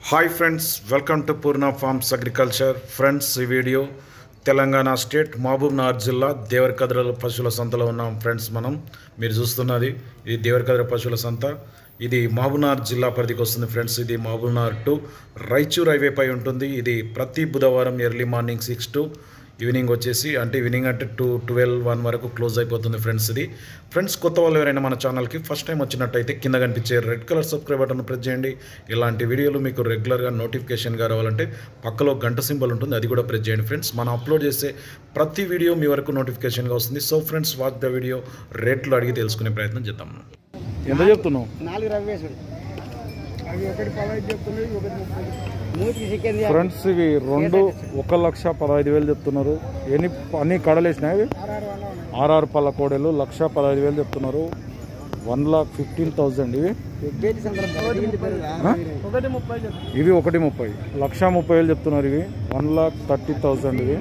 Hi friends welcome to Purna farms agriculture friends ఈ video Telangana state Mahabub Nagar జిల్లా దేవరకద్ర పశువుల సంతలో ఉన్నాం ఫ్రెండ్స్ మనం మీరు చూస్తున్నది ఇది దేవరకద్ర పశువుల సంత ఇది మహబూబ్నగర్ జిల్లా పరిధికి వస్తుంది ఫ్రెండ్స్ ఇది మహబూబ్నగర్ టు రైచూర్ హైవే పై ఉంటుంది ఇది ప్రతి బుధవారం early morning six to evening వచ్చేసి అంటే ఈవినింగ్ అంటే టూ ట్వెల్వ్ వన్ వరకు క్లోజ్ అయిపోతుంది ఫ్రెండ్స్ ఇది ఫ్రెండ్స్ కొత్త వాళ్ళు ఎవరైనా మన ఛానల్కి ఫస్ట్ టైం వచ్చినట్టయితే కింద కనిపించే red colour subscribe button press చేయండి ఇలాంటి వీడియోలు మీకు రెగ్యులర్గా నోటిఫికేషన్గా రావాలంటే పక్కలో గంట సింబల్ ఉంటుంది అది కూడా ప్రెస్ చేయండి ఫ్రెండ్స్ మనం అప్లోడ్ చేసే ప్రతి వీడియో మీ వరకు నోటిఫికేషన్గా వస్తుంది so friends watch the video రేట్లు అడిగి తెలుసుకునే ప్రయత్నం చేద్దాం ఎంత చెప్తున్నావు నాలుగు రవ్వేసుడు అవి ఒకటి పదహైదు చెప్తున్నాయి ఒకటి ముప్పై మూతికి చికెన్ ఫ్రెండ్స్ ఇవి రెండు ఒక లక్ష పదహైదు వేలు చెప్తున్నారు ఎన్ని అన్ని కడలు వేసినాయి ఇవి ఆర్ఆర్ వన్ ఉన్నాయి ఆర్ఆర్ పళ్ళ కోడలు లక్ష పదహైదు వేలు చెప్తున్నారు వన్ లాక్ ఫిఫ్టీన్ థౌజండ్ ఇవి ఎగ్గేటి సందర్భంగా ఆ? ఒకటి ముప్పై చెప్తాను ఇవి ఒకటి ముప్పై లక్ష ముప్పై వేలు చెప్తున్నారు ఇవి వన్ లాక్ థర్టీ థౌజండ్ ఇవి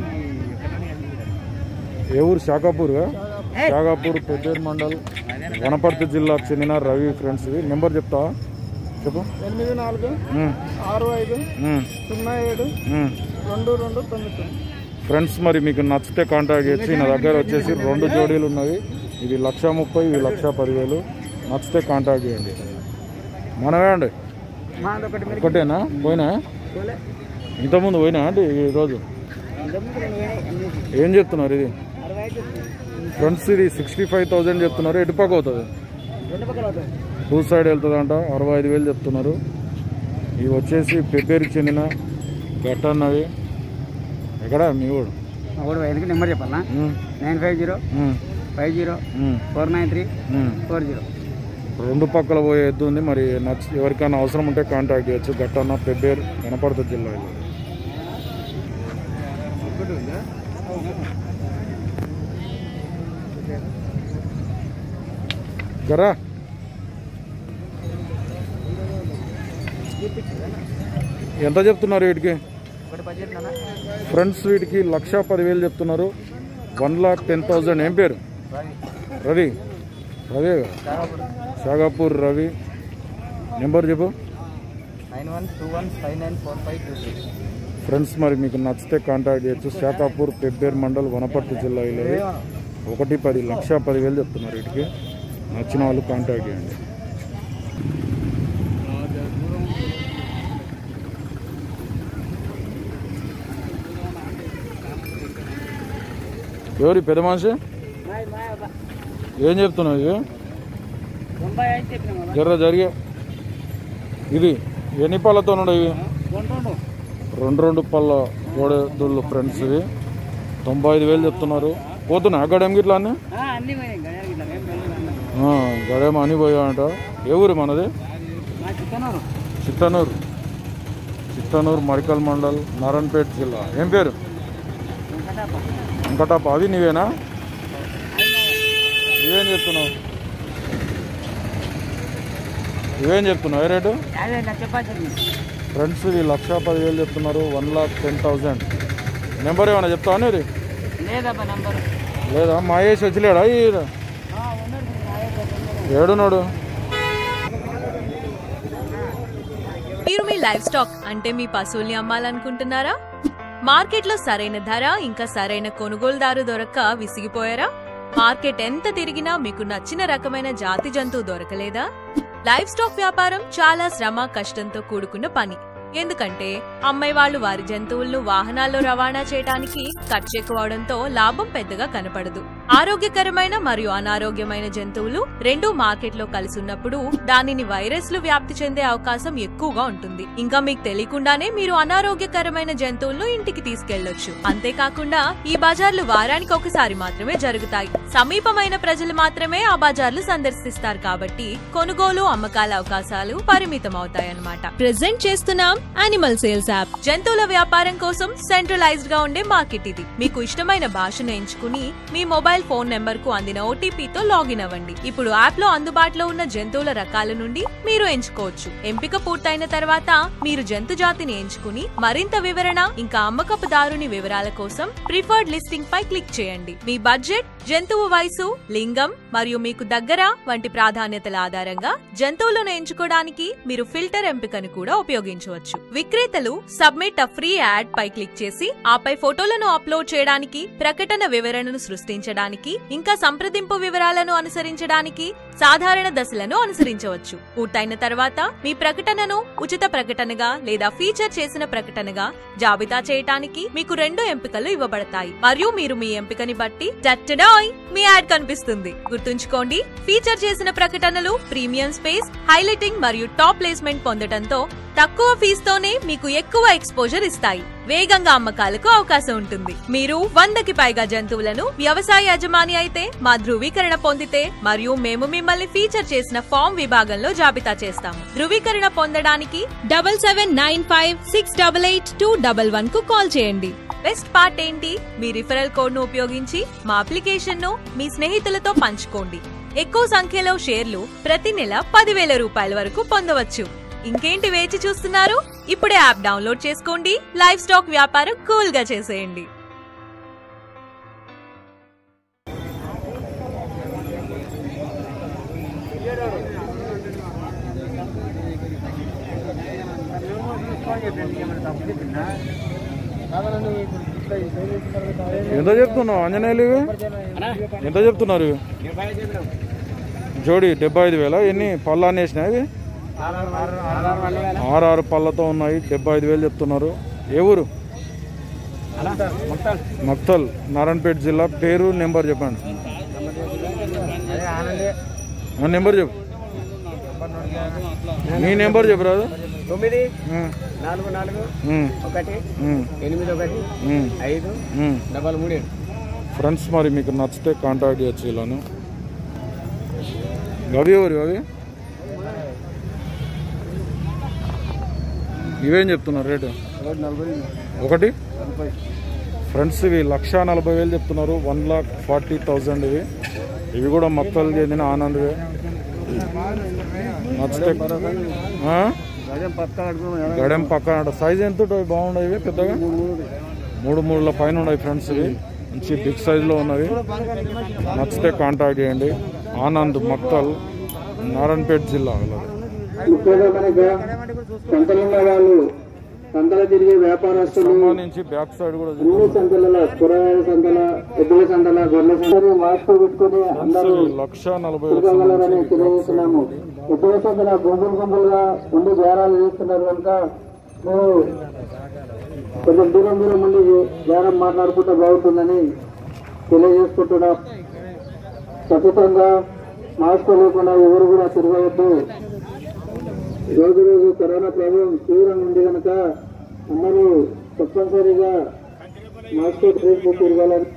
ఏ ఊరు శాఖాపూర్గా శాఖాపూర్ పెద్దేరు మండల్ వనపర్తి జిల్లాకు చెందిన రవి ఫ్రెండ్స్ ఇవి నెంబర్ చెప్తావా చెప్పు ఎనిమిది నాలుగు ఉమ్, ఆరు ఐదు ఉమ్, సున్నా ఏడు ఉమ్. రెండు రెండు తొమ్మిది తొమ్మిది ఫ్రెండ్స్ మరి మీకు నచ్చితే కాంటాక్ట్ చేయొచ్చు నా దగ్గర వచ్చేసి రెండు జోడీలు ఉన్నవి ఇది లక్ష ముప్పై ఇవి లక్ష పదివేలు నచ్చితే కాంటాక్ట్ చేయండి మనమే అండి మాది ఒకటి మీరు ఒకటేనా పోయినా పోలే. ఇంతకుముందు పోయినా అండి ఈరోజు ఇంతకుముందు రెండు వేలు, ఎనిమిది. ఏం చెప్తున్నారు ఇది అరవై ఐదు చెప్తుంది. ఫ్రెండ్స్ ఇది సిక్స్టీ ఫైవ్ థౌజండ్ చెప్తున్నారు ఎటుపక్క అవుతుంది రెండు పక్కల అవుతుంది టూ సైడ్ వెళ్తుందంట అరవై ఐదు వేలు చెప్తున్నారు ఇవి వచ్చేసి పెబ్బేరికి చెందిన గట్టన్నవి ఎక్కడ మీ ఊడు ఒకటి ఐదుకి నెంబర్ చెప్పాలా um, nine five zero um, five zero um, four nine three um. Four zero రెండు పక్కల పోయే ఎద్దు ఉంది మరి నచ్చి ఎవరికైనా అవసరం ఉంటే కాంటాక్ట్ చేయొచ్చు గట్టన్న పెబ్బేరు కనపడుతుంది జిల్లాలో గరా ఎంత చెప్తున్నారు వీటికి ఒకటి బడ్జెట్ నాన్న ఫ్రెండ్స్ వీటికి లక్ష పదివేలు చెప్తున్నారు వన్ లాక్ టెన్ థౌజండ్ ఏం పేరు రవి రవి షాగాపూర్ రవి నెంబర్ చెప్పు nine one two one five nine four five two six friends మరి మీకు నచ్చితే కాంటాక్ట్ చేయొచ్చు శాఖాపూర్ పెబ్బేర్ మండల్ వనపర్తి జిల్లా ఇల్లది ఒకటి పది లక్ష పదివేలు చెప్తున్నారు వీటికి నచ్చిన వాళ్ళు కాంటాక్ట్ చేయండి ఎవరి పెద్ద మనిషి ఏం చెప్తున్నావు ఇవి తొంభై ఐదు చెప్పినాం కదా జర్ర జరిగే ఇది ఎన్ని పళ్ళతో ఉన్నాయి ఇవి రెండు రెండు రెండు పళ్ళ గోడెద్దుళ్ళు ఫ్రెండ్స్ ఇవి తొంభై ఐదు వేలు చెప్తున్నారు పోతున్నా గడేం గిట్లా అన్నీ అన్ని పోయినాయి గడియాలు ఇట్లా ఏం వెళ్ళలేదు గడేం అని పోయామంట ఏ ఊరు మనది మా చిక్కనూరు చిత్తనూరు చిత్తనూరు మరికల్ మండల్ నారాయణపేట జిల్లా ఏం పేరు వెంకటాప వెంకటాప అవి నీవేనా ఇవేం చెప్తున్నావు ఇవేం చెప్తున్నావు ఏ రేటు యాభై లక్ష రూపాయలు ఫ్రెండ్స్ ఇవి లక్ష పదివేలు చెప్తున్నారు one lakh ten thousand number ఏమైనా చెప్తావా అనేది లేదబ్బా నంబరు లేదా మహేష్ వచ్చిలేడా ఈ ఏడున్నాడు మీరు మీ లైఫ్ స్టాక్ అంటే మీ పశువుల్ని అమ్మాలనుకుంటున్నారా మార్కెట్లో సరైన ధర ఇంకా సరైన కొనుగోలుదారు దొరక్క విసిగిపోయారా మార్కెట్ ఎంత తిరిగినా మీకు నచ్చిన రకమైన జాతి జంతువు దొరకలేదా లైఫ్ స్టాక్ వ్యాపారం చాలా శ్రమ కష్టంతో కూడుకున్న పని ఎందుకంటే అమ్మాయి వాళ్ళు వారి జంతువులను వాహనాల్లో రవాణా చేయడానికి ఖర్చు ఎక్కువ అవడంతో లాభం పెద్దగా కనపడదు ఆరోగ్యకరమైన మరియు అనారోగ్యమైన జంతువులు రెండు మార్కెట్లో కలిసి ఉన్నప్పుడు దానిని వైరస్లు వ్యాప్తి చెందే అవకాశం ఎక్కువగా ఉంటుంది ఇంకా మీకు తెలియకుండానే మీరు అనారోగ్యకరమైన జంతువులను ఇంటికి తీసుకెళ్లొచ్చు అంతేకాకుండా ఈ బజార్లు వారానికి ఒకసారి మాత్రమే జరుగుతాయి సమీపమైన ప్రజలు మాత్రమే ఆ బజార్లు సందర్శిస్తారు కాబట్టి కొనుగోలు అమ్మకాల అవకాశాలు పరిమితం అవుతాయన్నమాట ప్రెజెంట్ చేస్తున్నాం యానిమల్ సేల్స్ యాప్ జంతువుల వ్యాపారం కోసం సెంట్రలైజ్డ్ గా ఉండే మార్కెట్ ఇది మీకు ఇష్టమైన భాషను ఎంచుకుని మీ మొబైల్ ఫోన్ నెంబర్ కు అందిన ఓటీపీతో లాగిన్ అవ్వండి ఇప్పుడు యాప్ లో అందుబాటులో ఉన్న జంతువుల రకాల నుండి మీరు ఎంచుకోవచ్చు ఎంపిక పూర్తయిన తర్వాత మీరు జంతు జాతిని ఎంచుకుని మరింత వివరణ ఇంకా అమ్మకపుదారుని వివరాల కోసం ప్రిఫర్డ్ లిస్టింగ్ పై క్లిక్ చేయండి మీ బడ్జెట్ జంతువు వయసు లింగం మరియు మీకు దగ్గర వంటి ప్రాధాన్యతల ఆధారంగా జంతువులను ఎంచుకోవడానికి మీరు ఫిల్టర్ ఎంపికను కూడా ఉపయోగించవచ్చు చేయవచ్చు విక్రేతలు సబ్మిట్ అ ఫ్రీ యాడ్ పై క్లిక్ చేసి ఆపై ఫోటోలను అప్లోడ్ చేయడానికి ప్రకటన వివరణను సృష్టించడానికి ఇంకా సంప్రదింపు వివరాలను అనుసరించడానికి సాధారణ దశలను అనుసరించవచ్చు పూర్తయిన తర్వాత మీ ప్రకటనను ఉచిత ప్రకటనగా లేదా ఫీచర్ చేసిన ప్రకటనగా జాబితా చేయటానికి మీకు రెండు ఎంపికలు ఇవ్వబడతాయి మరియు మీరు మీ ఎంపికని బట్టి టట్టడాయ్ మీ యాడ్ కనిపిస్తుంది గుర్తుంచుకోండి ఫీచర్ చేసిన ప్రకటనలు ప్రీమియం స్పేస్ హైలైటింగ్ మరియు టాప్ ప్లేస్మెంట్ పొందడంతో తక్కువ ఫీజుతోనే మీకు ఎక్కువ ఎక్స్పోజర్ ఇస్తాయి వేగంగా అమ్మకాలకు అవకాశం ఉంటుంది మీరు వందకి పైగా జంతువులను వ్యవసాయ యజమాని అయితే మా ధృవీకరణ పొందితే మరియు మేము మిమ్మల్ని ఫీచర్ చేసిన ఫామ్ విభాగంలో జాబితా చేస్తాము ధృవీకరణ పొందడానికి double seven nine five six double eight two double one కు కాల్ చేయండి బెస్ట్ పార్ట్ ఏంటి మీ రిఫరల్ కోడ్ ను ఉపయోగించి మా అప్లికేషన్ ను మీ స్నేహితులతో పంచుకోండి ఎక్కువ సంఖ్యలో షేర్లు ప్రతి నెల పదివేల రూపాయల వరకు పొందవచ్చు ఇంకేంటి వేచి చూస్తున్నారు ఇప్పుడే యాప్ డౌన్లోడ్ చేసుకోండి లైవ్ స్టాక్ వ్యాపారం కూల్ గా చేసేయండి ఎంత చెప్తున్నావు ఆంజనేయులు ఇవి? ఎంత చెప్తున్నారు ఇవి? జోడి డెబ్బై ఐదు వేల ఎన్ని పళ్ళు అనేసినాయి ఇవి ఆరు ఆరు పళ్ళతో ఉన్నాయి డెబ్బై ఐదు వేలు చెప్తున్నారు ఏ ఊరు మక్తల్ నారాయణపేట జిల్లా పేరు నెంబర్ చెప్పండి ఆ నెంబర్ చెప్పు నీ నెంబర్ చెప్పు రాదు తొమ్మిది నాలుగు నాలుగు ఒకటి ఎనిమిది ఒకటి ఐదు డబల్ మూడు ఏడు ఫ్రెండ్స్ మరి మీకు నచ్చితే కాంటాక్ట్ చేయొచ్చు ఇలాను గవి ఎవరు అవి ఇవేం చెప్తున్నారు రేటు ఒకటి నలభై ఒకటి నలభై ఫ్రెండ్స్ ఇవి లక్ష నలభై వేలు చెప్తున్నారు వన్ లాక్ ఫార్టీ థౌజండ్ ఇవి ఇవి కూడా మొత్తాలు చెందిన ఆనందవే నచ్చితే ఆ? గజం పక్క గడెం పక్కన సైజ్ ఎంత ఉంటుంది? బాగున్నాయి ఇవి పెద్దగా మూడు మూడుల పైన ఉన్నాయి ఫ్రెండ్స్ ఇవి మంచి బిగ్ సైజులో ఉన్నవి నచ్చితే కాంటాక్ట్ చేయండి ఆనంద్ మక్తల్ నారాయణపేట జిల్లా వాళ్ళది ముఖ్యంగా మనకి సంతలున్న వాళ్ళు సంతలు తిరిగే వ్యాపారస్తులు సంబంధించి బ్యాక్ సైడ్ కూడా అన్ని సంతలలో కూరగాయల సంతల ఎద్దుల సంతల గొర్రెల సంతలు మాస్క్ పెట్టుకుని అందరూ లక్ష నలభై వేలు తిరగగలరని తెలియజేస్తున్నాము ఎద్దుల సంతల గుంపులు గుంపులుగా ఉండి బేరాలు చేస్తున్నారు కనుక మేము కొంచెం దూరం దూరం ఉండి బేరం మాట్లాడుకుంటే బాగుంటుందని తెలియజేసుకుంటున్నాం ఖచ్చితంగా మాస్క్ లేకుండా ఎవరు కూడా తిరగవద్దు రోజు రోజు కరోనా ప్రభావం తీవ్రంగా ఉంది కనుక అందరూ తప్పనిసరిగా మాస్క్ ట్రీట్మెంట్ తిరగాలని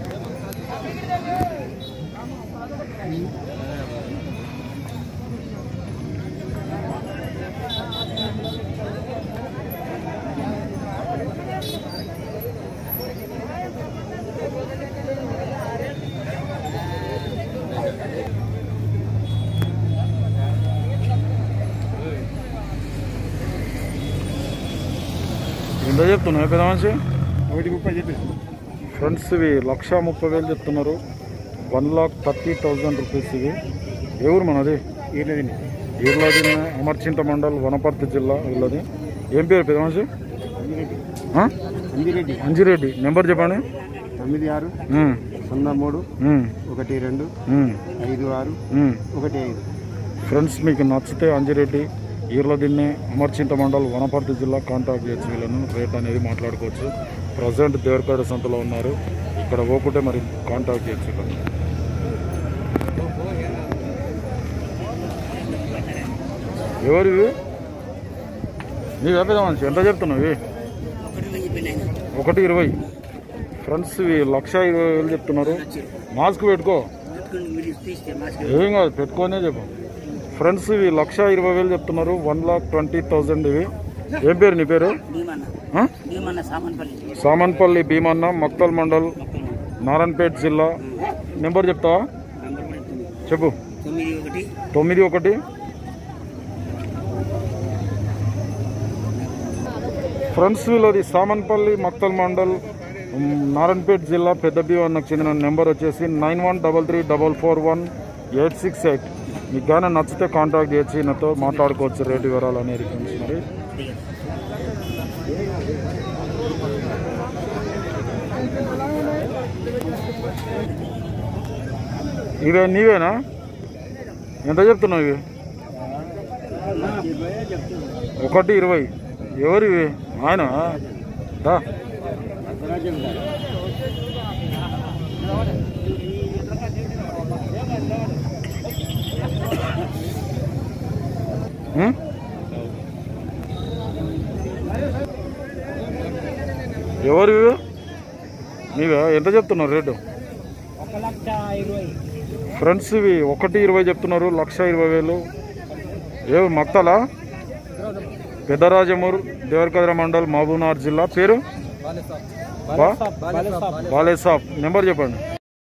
ఎంత చెప్తున్నా పెద్ద మనిషి ఒకటి ముప్పై చెప్పేసి ఫ్రెండ్స్ ఇవి లక్ష ముప్పై వేలు చెప్తున్నారు one lakh thirty thousand rupees ఇవి ఏ ఊరు మనది ఈయనది ఈర్లాది అమర్చింత మండల్ వనపర్తి జిల్లా వీళ్ళది ఏం పేరు పెద్ద మనిషి ఆ? అంజిరెడ్డి అంజిరెడ్డి నెంబర్ చెప్పండి తొమ్మిది ఆరు ఉమ్, సున్నా మూడు ఉమ్, ఒకటి రెండు ఉమ్, ఐదు ఆరు ఉమ్. ఒకటి ఐదు ఫ్రెండ్స్ మీకు నచ్చితే అంజిరెడ్డి ఈర్లదిన్నె అమర్చింత మండల్ వనపర్తి జిల్లా కాంటాక్ట్ చేయొచ్చు వీళ్ళను రేట్ అనేది మాట్లాడుకోవచ్చు ప్రజెంట్ దేవరకాడ సంతలో ఉన్నారు ఇక్కడ పోకుంటే మరి కాంటాక్ట్ చేయొచ్చు వీళ్ళని ఎవరు ఇవి నీవు వేపేదా మనిషి ఎంత చెప్తున్నావు ఇవి ఒకటి ఇరవై ఫ్రెండ్స్ ఇవి లక్ష ఇరవై వేలు చెప్తున్నారు మాస్క్ పెట్టుకో ఏం కాదు పెట్టుకోనే చెప్పు ఫ్రెండ్స్ ఇవి లక్ష ఇరవై వేలు చెప్తున్నారు వన్ లాక్ ట్వంటీ థౌజండ్ ఇవి ఏం పేరు నీ పేరు ఆ? సామన్పల్లి భీమన్న మక్తల్ మండల్ నారాయణపేట జిల్లా నెంబర్ చెప్తావా చెప్పు తొమ్మిది ఒకటి తొమ్మిది ఒకటి ఫ్రెండ్స్ వీళ్ళది సామన్పల్లి మక్తల్ మండల్ ఉమ్, నారాయణపేట జిల్లా పెద్ద భీమన్నకు చెందిన నెంబర్ వచ్చేసి nine one double three double four one eight six eight మీకు కానీ నచ్చితే కాంటాక్ట్ చేయొచ్చు ఈయనతో మాట్లాడుకోవచ్చు రేటు వివరాలు అనేది ఫ్రెండ్స్ మరి ఇవే నీవేనా ఎంత చెప్తున్నావు ఇవి ఒకటి ఇరవై ఎవరివి ఆయన దా ఉం? ఎవరివి నీవే ఎంత చెప్తున్నారు రేటు ఒక లక్ష ఇరవై ఫ్రెండ్స్ ఇవి ఒకటి ఇరవై చెప్తున్నారు లక్ష ఇరవై వేలు ఏ మక్తలా పెద్దరాజమూరు దేవరకద్ర మండల్ మహబూబ్నగర్ జిల్లా పేరు బా బాలేసాబ్ నెంబర్ చెప్పండి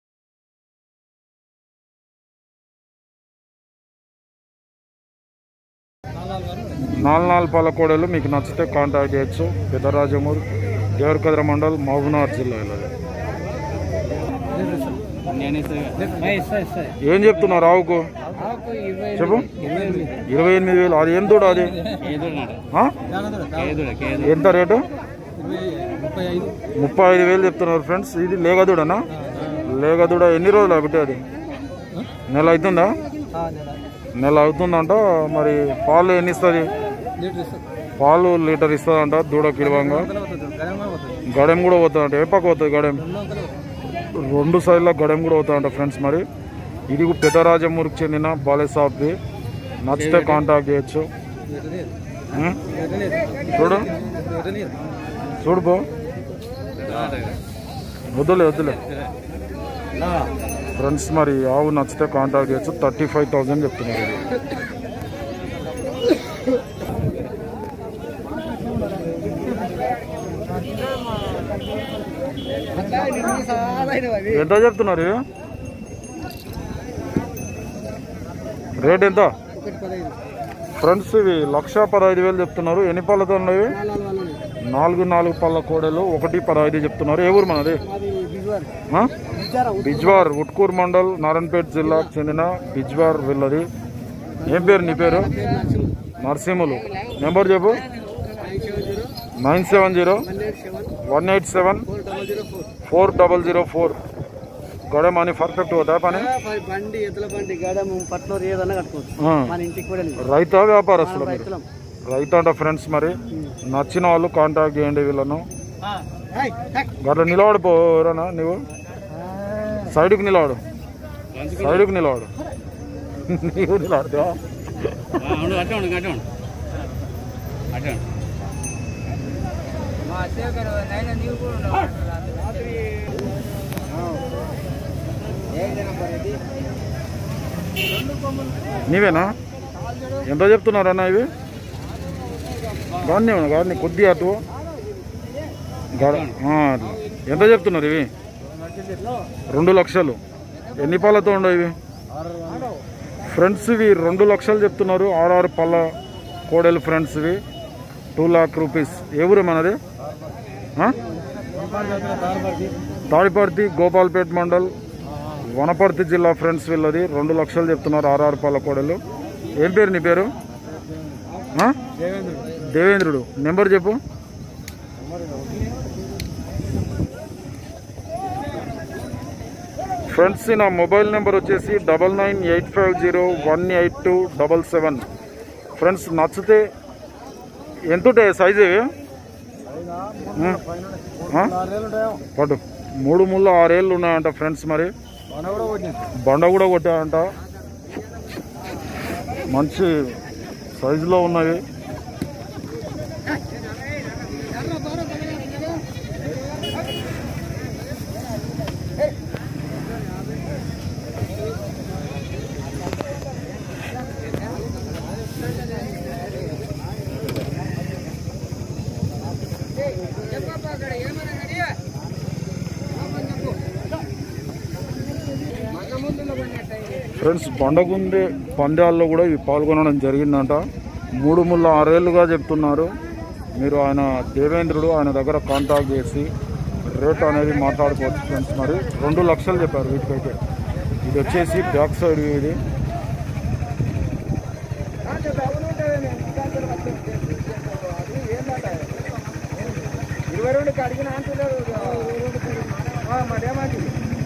నాలుగు నాలుగు పాల కోడలు మీకు నచ్చితే కాంటాక్ట్ చేయొచ్చు పెద్దరాజమూరు దేవరకద్ర మండల్ మహబూబ్నగర్ జిల్లా ఇలా ఏం చెప్తున్నారు ఆవుకు చెప్పు ఇరవై ఎనిమిది వేలు అది ఏం దూడ అది ఆ? ఎంత రేటు ముప్పై ఐదు వేలు చెప్తున్నారు ఫ్రెండ్స్ ఇది లేగదూడనా లేగదూడ ఎన్ని రోజులు ఒకటి అది నెల అవుతుందా నెల అవుతుందంట మరి పాలు ఎన్ని ఇస్తుంది పాలు లీటర్ ఇస్తుందంట దూడ కిలవంగా గడెం కూడా పోతుందంట ఏ పక్క పోతుంది గడెం రెండు సైడ్ల గడెం కూడా అవుతుందంట ఫ్రెండ్స్ మరి ఇది పెద్దరాజమూరికి చెందిన బాలేసాబ్ది నచ్చితే కాంటాక్ట్ చేయొచ్చు ఉం? చూడు చూడు బో వద్దులే వద్దులే ఫ్రెండ్స్ మరి ఆవు నచ్చితే కాంటాక్ట్ చేయొచ్చు థర్టీ ఫైవ్ థౌజండ్ చెప్తున్నారు ఇది ఎంత చెప్తున్నారు ఇవి? రేట్ ఎంత ఫ్రెండ్స్ ఇవి లక్ష పదహైదు వేలు చెప్తున్నారు ఎన్ని పళ్ళతో ఉన్నవి నాలుగు నాలుగు పళ్ళ కోడలు ఒకటి పదహైదు చెప్తున్నారు ఏ ఊరు మనది ఆ? బిజ్వార్ ఉట్కూర్ మండల్ నారాయణపేట జిల్లాకు చెందిన బిజ్వార్ వెళ్ళది ఏం పేరు నీ పేరు నరసింహులు నెంబర్ చెప్పు nine seven zero one eight seven four double zero four గొడవ మనీ పర్ఫెక్ట్ అవుతా పని బండి ఎద్దుల బండి గడము పట్లో ఏదన్నా కట్టుకోవచ్చు ఆ. మన ఇంటికి కూడా లేదు. రైతా వ్యాపారస్తులు మీరు రైతులం. రైతు అంట ఫ్రెండ్స్ మరి నచ్చిన వాళ్ళు కాంటాక్ట్ చేయండి వీళ్ళను ఏయ్, హక్. గట్ల నిలబడిపోరానా నువ్వు సైడ్కి నిలబడు సైడ్కి నిలబడు నీవు నిలబడతావా నీవేనా ఎంత చెప్తున్నారన్నా ఇవి బాగానే ఉన్నాయి కానీ కొద్దిగా అటు గడ- ఆ, అట్లా. ఎంత చెప్తున్నారు ఇవి రెండు లక్షలు ఎన్ని పాలతో ఉండవు ఇవి ఫ్రెండ్స్ ఇవి రెండు లక్షలు చెప్తున్నారు ఆరు పళ్ళ కోడలు ఫ్రెండ్స్ ఇవి టూ లాక్ రూపీస్ ఏ ఊరు మనది ఆ? తాడిపర్తి గోపాల్పేట్ మండల్ వనపర్తి జిల్లా ఫ్రెండ్స్ వీళ్ళది రెండు లక్షలు చెప్తున్నారు ఆర్ఆర్ పాల కోడలు ఏం పేరు నీ పేరు ఆ? దేవేంద్రుడు నెంబర్ చెప్పు ఫ్రెండ్స్ నా మొబైల్ నెంబర్ వచ్చేసి double nine eight five zero one eight two double seven friends నచ్చితే ఎంత ఉంటాయి సైజు ఇవి? ఉం? ఆ? పట్టు మూడు ముళ్ళు ఆరేళ్ళు ఉన్నాయంట ఫ్రెండ్స్ మరి బండ కూడా కొట్టాయంట మంచి సైజులో ఉన్నవి ఫ్రెండ్స్ బండగుండే పందాల్లో కూడా ఇవి పాల్గొనడం జరిగిందంట మూడు ముళ్ళ ఆరేళ్ళుగా చెప్తున్నారు మీరు ఆయన దేవేంద్రుడు ఆయన దగ్గర కాంటాక్ట్ చేసి రేట్ అనేది మాట్లాడుకోవచ్చు ఫ్రెండ్స్ మరి రెండు లక్షలు చెప్పారు వీటికైతే ఇది వచ్చేసి బ్యాక్ సైడ్ ఇది ఇరవై రెండు కడిగిన అంటున్నారు మరేమాటి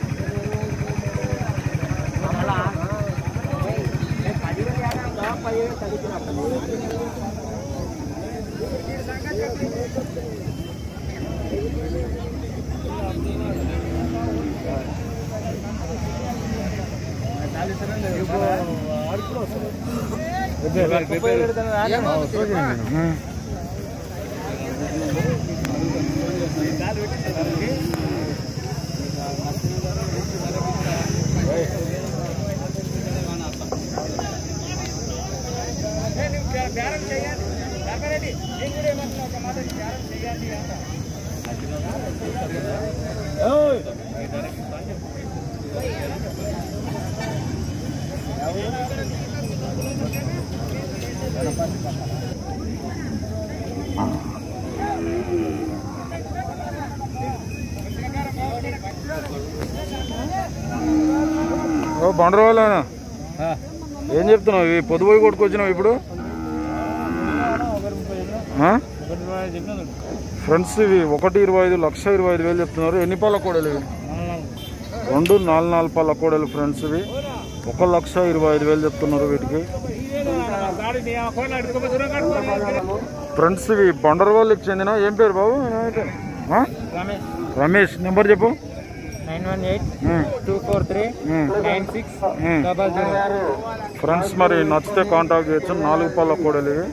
ఓ బండరవాళ్ళనా ఏం చెప్తున్నావు ఇవి పొద్దుపోయి కొట్టుకొచ్చినావు ఇప్పుడు ఆ? ఫ్రెండ్స్ ఇవి ఒకటి ఇరవై ఐదు లక్ష ఇరవై ఐదు వేలు చెప్తున్నారు ఎన్ని పళ్ళ కోడలు ఇవి రెండు నాలుగు నాలుగు పళ్ళ కోడలు ఫ్రెండ్స్ ఇవి ఒక లక్ష ఇరవై ఐదు వేలు చెప్తున్నారు వీటికి ఫ్రెండ్స్ ఇవి బండరవాళ్ళకి చెందిన ఏం పేరు బాబు ఆ? రమేష్ నెంబర్ చెప్పు nine one eight um, two four three um, nine six um. Double zero friends మరి నచ్చితే కాంటాక్ట్ చేయొచ్చు నాలుగు పళ్ళ కోడలు ఇవి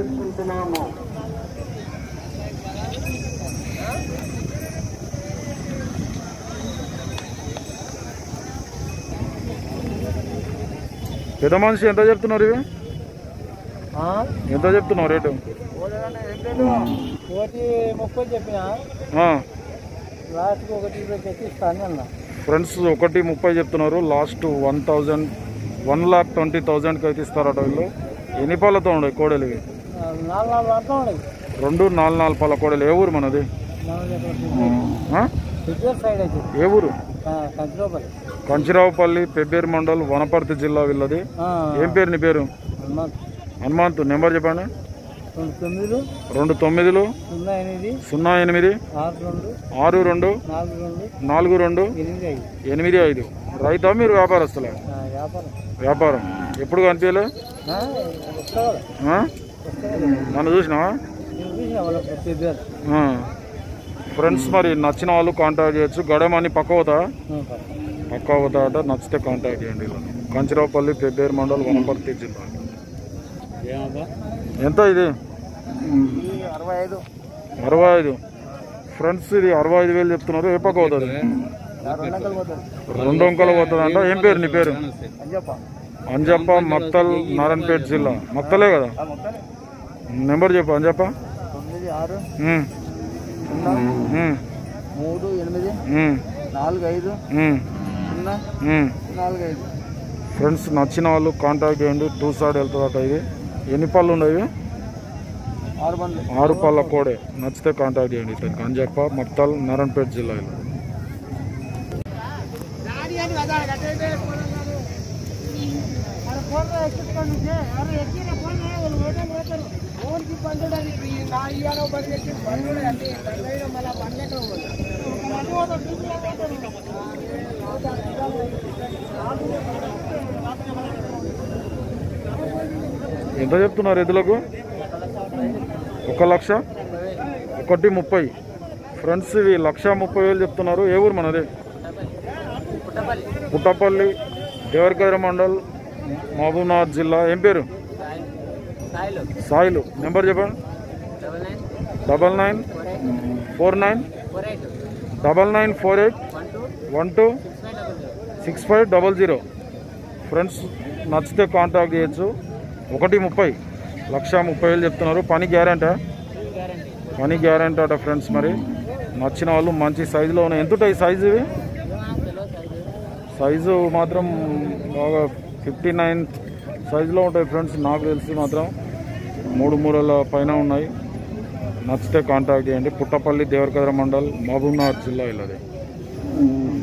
పెద్ద మనిషి ఎంత చెప్తున్నారు ఇవి ఎంత చెప్తున్నావు రేటు ఒకటి ముప్పై చెప్పిన ఆ, లాస్ట్కి ఒకటి ఇరవై తెచ్చి ఇస్తాను అన్న ఫ్రెండ్స్ ఒకటి ముప్పై చెప్తున్నారు last one thousand one lakh twenty థౌజండ్కి అయితే ఇస్తారట వీళ్ళు ఎన్ని పళ్ళతో ఉన్నాయి కోడలు ఇవి నాలుగు నాలుగు అర్థం ఉండదు రెండు నాలుగు నాలుగు పళ్ళ కోడలు ఏ ఊరు మనది ఆ? సిగ్నల్ సైడ్ అయితే ఏ ఊరు కంచిలోపల్లి కంచిరావుపల్లి పెబ్బేరు మండల్ వనపర్తి జిల్లా వీళ్ళది ఏం పేరు నీ పేరు హనుమంతు నెంబర్ చెప్పండి రెండు తొమ్మిదిలు రెండు తొమ్మిదిలు సున్నా ఎనిమిది సున్నా ఎనిమిది ఆరు రెండు ఆరు రెండు నాలుగు రెండు నాలుగు రెండు ఎనిమిది ఐదు ఎనిమిది ఐదు రైతా మీరు వ్యాపారస్తులే ఆ, వ్యాపారం వ్యాపారం ఎప్పుడు కనిపించలే ఆ, వస్తా కదా ఆ? వస్తా కదా నన్ను చూసినావా నేను చూసిన వాళ్ళ పెద్ద ఆ. ఫ్రెండ్స్ మరి నచ్చిన వాళ్ళు కాంటాక్ట్ చేయొచ్చు గడమని పక్క పోతా పక్క పోతా అట నచ్చితే కాంటాక్ట్ చేయండి ఇలా కంచిరావుపల్లి పెబ్బేరు మండల్ వనపర్తి జిల్లా ఎంత ఇది అరవై ఐదు అరవై ఐదు ఫ్రెండ్స్ ఇది అరవై ఐదు వేలు చెప్తున్నారు ఏ పక్క పోతుంది రెండు వందలు పోతుంది రెండు అంకలు పోతుంది అంట ఏం పేరు నీ పేరు అని చెప్ప అంజప్ప మక్తల్ నారాయణపేట జిల్లా మక్తలే కదా నెంబర్ చెప్పు అంజప్ప తొమ్మిది ఆరు ఉమ్, సున్నా ఉమ్, మూడు ఎనిమిది ఉమ్, నాలుగు ఐదు ఉమ్, సున్నా ఉమ్. నాలుగు ఐదు ఫ్రెండ్స్ నచ్చిన వాళ్ళు కాంటాక్ట్ చేయండి టూ సైడ్ వెళ్తుందట ఇది ఎన్ని పళ్ళు ఉన్నాయి ఆరు బండ్లు ఆరు పళ్ళ కోడే నచ్చితే కాంటాక్ట్ చేయండి ఇతనికి అంజప్ప మక్తల్ నారాయణపేట జిల్లా ఇది. ఎంత చెప్తున్నారు ఎద్దులకు ఒక లక్ష ఒకటి ముప్పై ఫ్రెండ్స్ ఇవి లక్ష ముప్పై వేలు చెప్తున్నారు ఏ ఊరు మనది పుట్టపల్లి దేవరకద్ర మండల్ మహబూబ్నగర్ జిల్లా ఏం పేరు సాయిలు నెంబర్ చెప్పండి double nine four nine double nine four eight one two six five double zero friends నచ్చితే కాంటాక్ట్ చేయొచ్చు ఒకటి ముప్పై లక్ష ముప్పై వేలు చెప్తున్నారు పని గ్యారంటీ పని గ్యారంటీ అట ఫ్రెండ్స్ మరి నచ్చిన వాళ్ళు మంచి సైజులో ఉన్నాయి ఎంత ఉంటాయి సైజు ఇవి సైజు మాత్రం బాగా ఫిఫ్టీ నైన్ సైజులో ఉంటాయి ఫ్రెండ్స్ నాకు తెలిసి మాత్రం మూడు మూరల పైన ఉన్నాయి నచ్చితే కాంటాక్ట్ చేయండి పుట్టపల్లి దేవరకద్ర మండల్ మహబూబ్నగర్ జిల్లా ఇల్లది